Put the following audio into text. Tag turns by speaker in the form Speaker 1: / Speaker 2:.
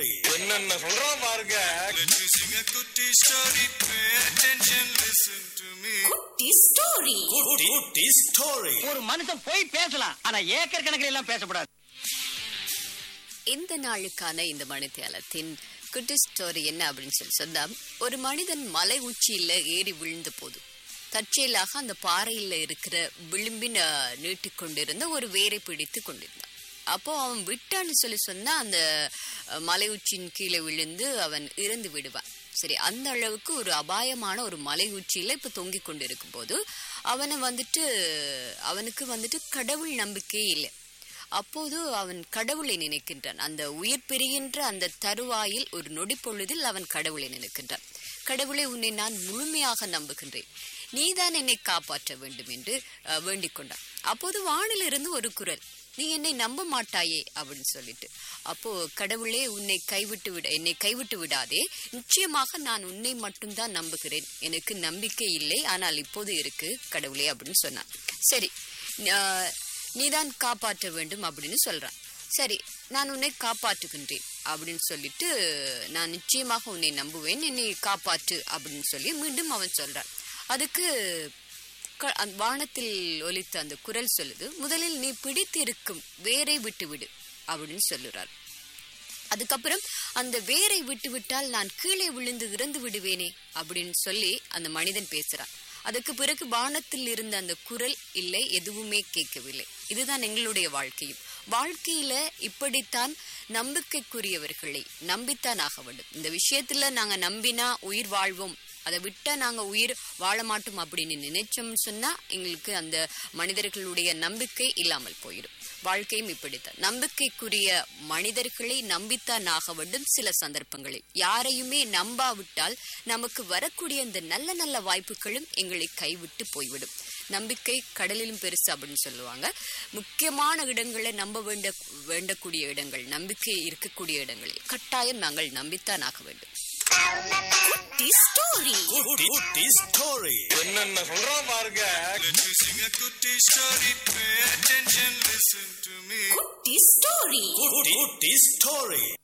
Speaker 1: story.
Speaker 2: என்னென்ன சொல்றான் பாருங்க
Speaker 3: Let me sing a kutti story. Pay attention, listen to me.
Speaker 4: குட்டி ஸ்டோரி
Speaker 1: Kutti, Kutti story.
Speaker 5: ஒரு மனுஷன் போய் பேசலாம் ஆனா ஏக்கர் கணக்கில் எல்லாம் பேசக்கூடாது
Speaker 6: இந்த நாளுக்கான இந்த மணித்தியாலத்தின் குட்டி ஸ்டோரி என்ன அப்படின்னு சொல்லி சொன்னா ஒரு மனிதன் மலை உச்சியில ஏறி விழுந்த போது தற்செயலாக அந்த பாறையில இருக்கிற விளிம்பின் அஹ், நீட்டிக்கொண்டிருந்த ஒரு வேரை பிடித்து கொண்டிருந்தான் அப்போ அவன் விட்டான்னு சொல்லி சொன்னா அந்த அஹ், மலை உச்சியின் கீழே விழுந்து அவன் இறந்து விடுவான் சரி அந்த அளவுக்கு ஒரு அபாயமான ஒரு மலை உச்சியில இப்ப தொங்கிக் கொண்டிருக்கும் போது அவனை வந்துட்டு அவனுக்கு வந்துட்டு கடவுள் நம்பிக்கையே இல்லை அப்போது அவன் கடவுளை நினைக்கின்றான் அந்த உயிர் பிரிகின்ற அந்த தருவாயில் ஒரு நொடி பொழுதில் அவன் கடவுளை நினைக்கின்றான் கடவுளை உன்னை நான் முழுமையாக நம்புகின்றேன் நீதான் என்னை காப்பாற்ற வேண்டும் என்று அஹ், வேண்டிக் கொண்டான் அப்போது வானிலிருந்து ஒரு குரல் நீ என்னை நம்ப மாட்டாயே அப்படின்னு சொல்லிட்டு அப்போ கடவுளே உன்னை கைவிட்டு விட என்னை கைவிட்டு விடாதே நிச்சயமாக நான் உன்னை மட்டும்தான் நம்புகிறேன் எனக்கு நம்பிக்கை இல்லை ஆனால் இப்போது இருக்கு கடவுளே அப்படின்னு சொன்னான் சரி அஹ், நீதான் காப்பாற்ற வேண்டும் அப்படின்னு சொல்றான் சரி நான் உன்னை காப்பாற்றுகின்றேன் அப்படின்னு சொல்லிட்டு நான் நிச்சயமாக உன்னை நம்புவேன் என்னை காப்பாற்று அப்படின்னு சொல்லி மீண்டும் அவன் சொல்றான் அதுக்கு க- அந்த வானத்தில் ஒலித்த அந்த குரல் சொல்லுது முதலில் நீ பிடித்திருக்கும் வேரை விட்டு விடு அப்படின்னு சொல்லுறார் அதுக்கப்புறம் அந்த வேரை விட்டு விட்டால் நான் கீழே விழுந்து இறந்து விடுவேனே அப்படின்னு சொல்லி அந்த மனிதன் பேசுறான் அதுக்கு பிறகு வானத்தில் இருந்த அந்த குரல் இல்லை எதுவுமே கேட்கவில்லை இதுதான் எங்களுடைய வாழ்க்கையும் வாழ்க்கையில இப்படித்தான் நம்பிக்கைக்குரியவர்களை நம்பித்தான் ஆக வேண்டும் இந்த விஷயத்துல நாங்க நம்பினா உயிர் வாழ்வோம் அதை விட்டா நாங்க உயிர் வாழ மாட்டோம் அப்படின்னு நினைச்சோம்னு சொன்னா எங்களுக்கு அந்த மனிதர்களுடைய நம்பிக்கை இல்லாமல் போயிடும் வாழ்க்கையும் இப்படித்தான் நம்பிக்கைக்குரிய மனிதர்களை நம்பித்தான் ஆக வேண்டும் சில சந்தர்ப்பங்களில் யாரையுமே நம்பாவிட்டால் நமக்கு வரக்கூடிய இந்த நல்ல நல்ல வாய்ப்புகளும் எங்களை கைவிட்டு போய்விடும் நம்பிக்கை கடலிலும் பெருசு அப்படின்னு சொல்லுவாங்க முக்கியமான இடங்களை நம்ப வேண்ட வேண்டக்கூடிய இடங்கள் நம்பிக்கை இருக்கக்கூடிய இடங்களில் கட்டாயம் நாங்கள் நம்பித்தான் ஆக வேண்டும்
Speaker 4: குட்டி ஸ்டோரி
Speaker 1: Kutti, Kutti story.
Speaker 2: என்னென்ன சொல்றான் பாருங்க
Speaker 3: Let me sing a kutti story. Pay attention, listen to me.
Speaker 4: குட்டி ஸ்டோரி
Speaker 1: Kutti, Kutti story.